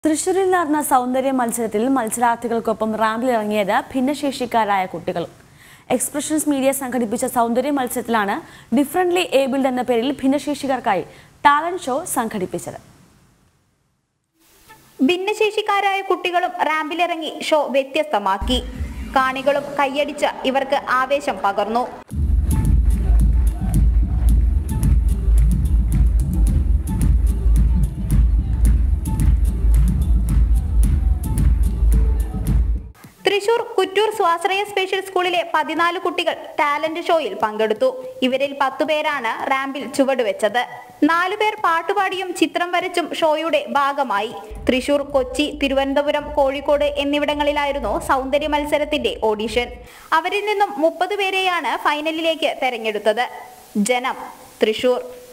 തൃശൂരിൽ നടന്ന സൗന്ദര്യ മത്സരത്തിൽ മത്സരാർത്ഥികൾക്കൊപ്പം റാമ്പിലിറങ്ങിയത് ഭിന്നശേഷിക്കാരായ കുട്ടികളും എക്സ്പ്രഷൻസ് മീഡിയ സംഘടിപ്പിച്ച സൗന്ദര്യ മത്സരത്തിലാണ് ഡിഫറൻ്റ്ലി ഏബിൾഡ് എന്ന പേരിൽ ഭിന്നശേഷിക്കാർക്കായി ടാലന്റ് ഷോ സംഘടിപ്പിച്ചത് ഭിന്നശേഷിക്കാരായ കുട്ടികളും റാമ്പിലിറങ്ങി ഷോ വ്യത്യസ്തമാക്കി കാണികളും കൈയടിച്ച് ഇവർക്ക് ആവേശം പകർന്നു തൃശൂർ കുറ്റൂർ സ്വാശ്രയ സ്പെഷ്യൽ സ്കൂളിലെ പതിനാല് കുട്ടികൾ ടാലന്റ് ഷോയിൽ പങ്കെടുത്തു ഇവരിൽ പത്തുപേരാണ് റാമ്പിൽ ചുവടുവെച്ചത് നാലുപേർ പാട്ടുപാടിയും ചിത്രം വരച്ചും ഷോയുടെ ഭാഗമായി തൃശൂർ കൊച്ചി തിരുവനന്തപുരം കോഴിക്കോട് എന്നിവിടങ്ങളിലായിരുന്നു സൗന്ദര്യ മത്സരത്തിന്റെ ഓഡിഷൻ അവരിൽ നിന്നും മുപ്പത് പേരെയാണ് ഫൈനലിലേക്ക് തെരഞ്ഞെടുത്തത് ജനം തൃശൂർ